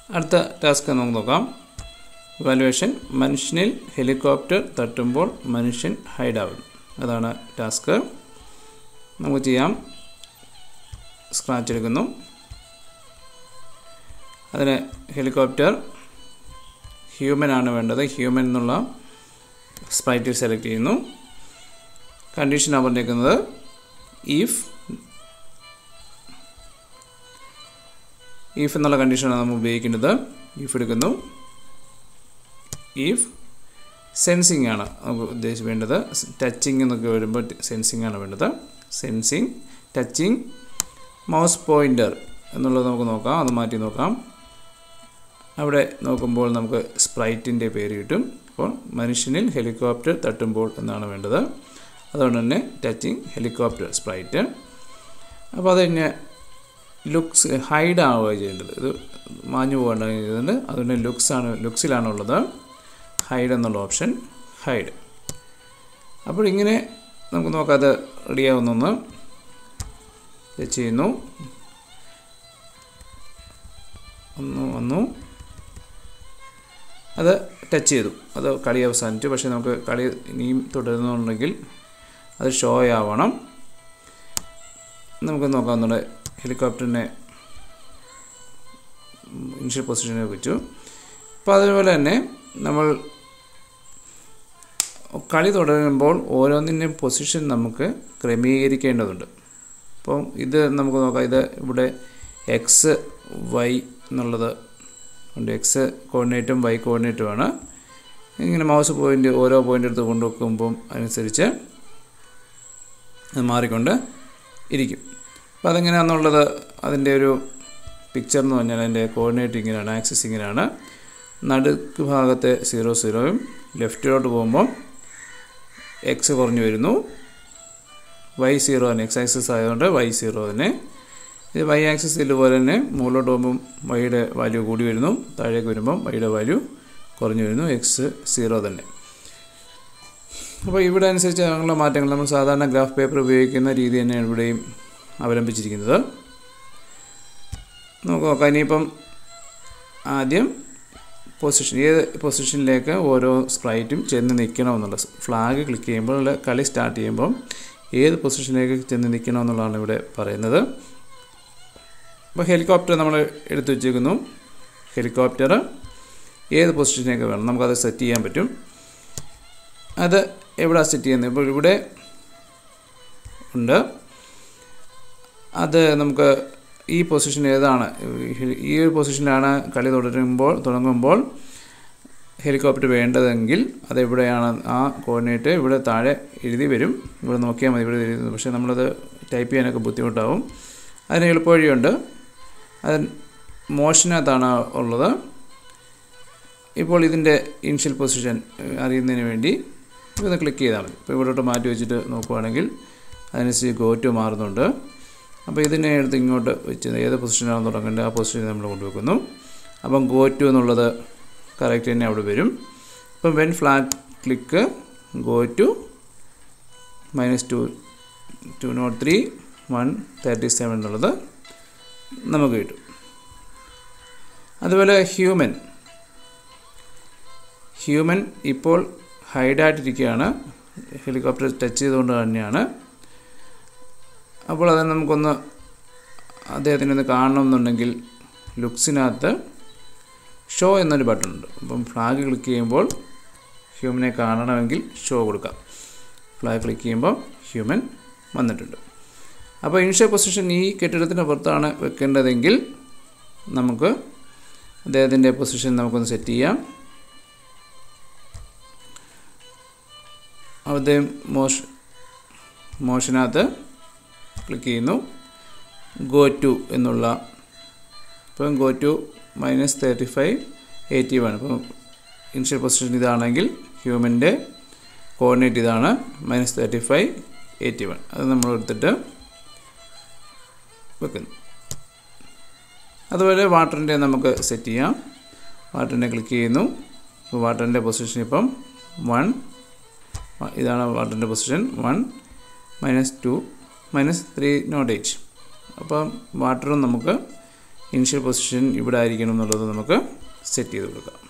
അടുത്ത ടാസ്ക് നമുക്ക് നോക്കാം വാലുവേഷൻ മനുഷ്യനിൽ ഹെലികോപ്റ്റർ തട്ടുമ്പോൾ മനുഷ്യൻ ഹൈഡാവുന്നു അതാണ് ടാസ്ക് നമുക്ക് ചെയ്യാം സ്ക്രാച്ച് എടുക്കുന്നു അതിന് ഹെലികോപ്റ്റർ ഹ്യൂമൻ ആണ് വേണ്ടത് ഹ്യൂമൻ എന്നുള്ള സ്പ്രൈറ്റിൽ സെലക്ട് ചെയ്യുന്നു കണ്ടീഷനാണ് പറഞ്ഞിരിക്കുന്നത് ഈഫ് ഈഫ് എന്നുള്ള കണ്ടീഷനാണ് നമ്മൾ ഉപയോഗിക്കേണ്ടത് ഈഫ് എടുക്കുന്നു ഈഫ് സെൻസിങ് ആണ് നമുക്ക് ഉദ്ദേശിച്ച് വേണ്ടത് ടച്ചിങ് എന്നൊക്കെ വരുമ്പോൾ സെൻസിങ് ആണ് വേണ്ടത് സെൻസിങ് ടച്ചിങ് മൗസ് പോയിൻ്റർ എന്നുള്ളത് നമുക്ക് നോക്കാം അത് മാറ്റി നോക്കാം അവിടെ നോക്കുമ്പോൾ നമുക്ക് സ്പ്രൈറ്റിൻ്റെ പേര് കിട്ടും അപ്പോൾ മനുഷ്യനിൽ ഹെലികോപ്റ്റർ തട്ടുമ്പോൾ എന്നാണ് വേണ്ടത് അതുകൊണ്ട് തന്നെ ടച്ചിങ് ഹെലികോപ്റ്റർ സ്പ്രൈറ്റ് അപ്പോൾ അത് കഴിഞ്ഞ് ലുക്സ് ഹൈഡ് ആവുക ചെയ്യേണ്ടത് ഇത് മാഞ്ഞു പോകേണ്ട ചെയ്തിട്ടുണ്ട് അതുകൊണ്ട് ലുക്സ് ആണ് ലുക്സിലാണുള്ളത് ഹൈഡ് എന്നുള്ള ഓപ്ഷൻ ഹൈഡ് അപ്പോൾ ഇങ്ങനെ നമുക്ക് നോക്കാതെ റെഡിയാവുന്നൊന്ന് ചെയ്യുന്നു ഒന്ന് വന്നു അത് ടച്ച് ചെയ്തു അത് കളി അവസാനിച്ചു പക്ഷേ നമുക്ക് കളി ഇനിയും തുടരുന്നുണ്ടെങ്കിൽ അത് ഷോ ആവണം നമുക്ക് നോക്കാവുന്നുണ്ട് ഹെലികോപ്റ്ററിനെ ഇനിഷ്യൽ പൊസിഷനെ വെച്ചു അപ്പോൾ അതുപോലെ തന്നെ നമ്മൾ കളി തുടരുമ്പോൾ ഓരോന്നിൻ്റെയും പൊസിഷൻ നമുക്ക് ക്രമീകരിക്കേണ്ടതുണ്ട് അപ്പം ഇത് നമുക്ക് നോക്കാം ഇത് ഇവിടെ എക്സ് വൈ എന്നുള്ളത് ഉണ്ട് എക്സ് കോർഡിനേറ്റും വൈ കോർഡിനേറ്റുമാണ് ഇങ്ങനെ മൗസ് പോയിൻ്റ് ഓരോ പോയിൻ്റ് എടുത്ത് കൊണ്ടുവെക്കുമ്പം അനുസരിച്ച് അത് മാറിക്കൊണ്ട് ഇരിക്കും അപ്പോൾ അതെങ്ങനെയാണെന്നുള്ളത് അതിൻ്റെ ഒരു പിക്ചർ എന്ന് പറഞ്ഞാൽ അതിൻ്റെ കോർഡിനേറ്റ് ഇങ്ങനെയാണ് ആക്സിസ് ഇങ്ങനെയാണ് നടുക്ക് ഭാഗത്തെ സീറോ സീറോയും ലെഫ്റ്റിലോട്ട് പോകുമ്പോൾ എക്സ് കുറഞ്ഞു വരുന്നു വൈ സീറോ തന്നെ എക്സ് ആക്സിസ് ആയതുകൊണ്ട് വൈ സീറോ തന്നെ ഇത് വൈ ആക്സിസ് ഇതുപോലെ തന്നെ മുകളിലോട്ട് പോകുമ്പം വൈയുടെ വാല്യൂ കൂടി വരുന്നു താഴേക്ക് വരുമ്പം വൈയുടെ വാല്യൂ കുറഞ്ഞു വരുന്നു എക്സ് സീറോ തന്നെ അപ്പോൾ ഇവിടെ അനുസരിച്ച് അങ്ങനെയുള്ള മാറ്റങ്ങൾ നമ്മൾ സാധാരണ ഗ്രാഫ് പേപ്പർ ഉപയോഗിക്കുന്ന രീതി തന്നെയാണ് ഇവിടെയും അവലംബിച്ചിരിക്കുന്നത് നമുക്ക് നോക്കാം ഇനിയിപ്പം ആദ്യം പൊസിഷൻ ഏത് പൊസിഷനിലേക്ക് ഓരോ സ്പ്രൈറ്റും ചെന്ന് നിൽക്കണമെന്നുള്ള ഫ്ലാഗ് ക്ലിക്ക് ചെയ്യുമ്പോൾ കളി സ്റ്റാർട്ട് ചെയ്യുമ്പം ഏത് പൊസിഷനിലേക്ക് ചെന്ന് നിൽക്കണമെന്നുള്ളതാണ് ഇവിടെ പറയുന്നത് അപ്പോൾ ഹെലികോപ്റ്റർ നമ്മൾ എടുത്തു വച്ചേക്കുന്നു ഹെലികോപ്റ്റർ ഏത് പൊസിഷനിലേക്ക് വേണം നമുക്കത് സെറ്റ് ചെയ്യാൻ പറ്റും അത് എവിടെ സെറ്റ് ചെയ്യുന്നത് ഇപ്പോൾ ഇവിടെ ഉണ്ട് അത് നമുക്ക് ഈ പൊസിഷൻ ഏതാണ് ഈ ഒരു പൊസിഷനിലാണ് കളി തുടരുമ്പോൾ തുടങ്ങുമ്പോൾ ഹെലികോപ്റ്റർ വേണ്ടതെങ്കിൽ അതെവിടെയാണ് ആ കോർഡിനേറ്റ് ഇവിടെ താഴെ എഴുതി വരും ഇവിടെ നോക്കിയാൽ മതി ഇവിടെ എഴുതുന്നത് പക്ഷേ നമ്മളത് ടൈപ്പ് ചെയ്യാനൊക്കെ ബുദ്ധിമുട്ടാവും അതിന് എളുപ്പവഴിയുണ്ട് അത് മോഷനകത്താണ് ഉള്ളത് ഇപ്പോൾ ഇതിൻ്റെ ഇനിഷ്യൽ പൊസിഷൻ അറിയുന്നതിന് വേണ്ടി ഇത് ക്ലിക്ക് ചെയ്താൽ മതി ഇപ്പോൾ ഇവിടോട്ട് മാറ്റി വെച്ചിട്ട് നോക്കുവാണെങ്കിൽ അതിനനുസരിച്ച് ഗോ ടു മാറുന്നുണ്ട് അപ്പോൾ ഇതിനെ എടുത്ത് ഇങ്ങോട്ട് വെച്ച് ഏത് പൊസിഷനാണ് തുടങ്ങേണ്ടത് ആ പൊസിഷനിൽ നമ്മൾ കൊണ്ടുവെക്കുന്നു അപ്പം ഗോ ടു എന്നുള്ളത് കറക്റ്റ് തന്നെ അവിടെ വരും അപ്പം when flag click go to minus two two nought three one thirty seven എന്നുള്ളത് നമുക്ക് കിട്ടും അതുപോലെ ഹ്യൂമൻ ഹ്യൂമൻ ഇപ്പോൾ ഹൈഡായിട്ടിരിക്കുകയാണ് ഹെലികോപ്റ്റർ ടച്ച് ചെയ്തുകൊണ്ട് തന്നെയാണ് അപ്പോൾ അത് നമുക്കൊന്ന് അദ്ദേഹത്തിനെ ഒന്ന് കാണണമെന്നുണ്ടെങ്കിൽ ലുക്സിനകത്ത് ഷോ എന്നൊരു ബട്ടൺ ഉണ്ട് അപ്പം ഫ്ലാഗ് ക്ലിക്ക് ചെയ്യുമ്പോൾ ഹ്യൂമനെ കാണണമെങ്കിൽ ഷോ കൊടുക്കാം ഫ്ലാഗ് ക്ലിക്ക് ചെയ്യുമ്പോൾ ഹ്യൂമൻ വന്നിട്ടുണ്ട് അപ്പോൾ ഇനിഷ്യൽ പൊസിഷൻ ഈ കെട്ടിടത്തിൻ്റെ പുറത്താണ് വെക്കേണ്ടതെങ്കിൽ നമുക്ക് അദ്ദേഹത്തിൻ്റെ പൊസിഷൻ നമുക്കൊന്ന് സെറ്റ് ചെയ്യാം അദ്ദേഹം മോഷ മോഷനകത്ത് ക്ലിക്ക് ചെയ്യുന്നു ഗോ ടു എന്നുള്ള ഇപ്പം go to minus thirty five eighty one ഇപ്പം ഇനിഷ്യൽ പൊസിഷൻ ഇതാണെങ്കിൽ ഹ്യൂമൻ്റെ കോർഡിനേറ്റ് ഇതാണ് minus thirty five eighty one അത് നമ്മൾ എടുത്തിട്ട് വെക്കുന്നു അതുപോലെ വാട്ടറിൻ്റെ നമുക്ക് സെറ്റ് ചെയ്യാം വാട്ടറിനെ ക്ലിക്ക് ചെയ്യുന്നു അപ്പോൾ വാട്ടറിൻ്റെ പൊസിഷൻ ഇപ്പം വൺ ഇതാണ് വാട്ടറിൻ്റെ position one minus two minus three nought eight അപ്പം വാട്ടറും നമുക്ക് ഇനിഷ്യൽ പൊസിഷൻ ഇവിടെ ആയിരിക്കണം എന്നുള്ളത് നമുക്ക് സെറ്റ് ചെയ്ത് കൊടുക്കാം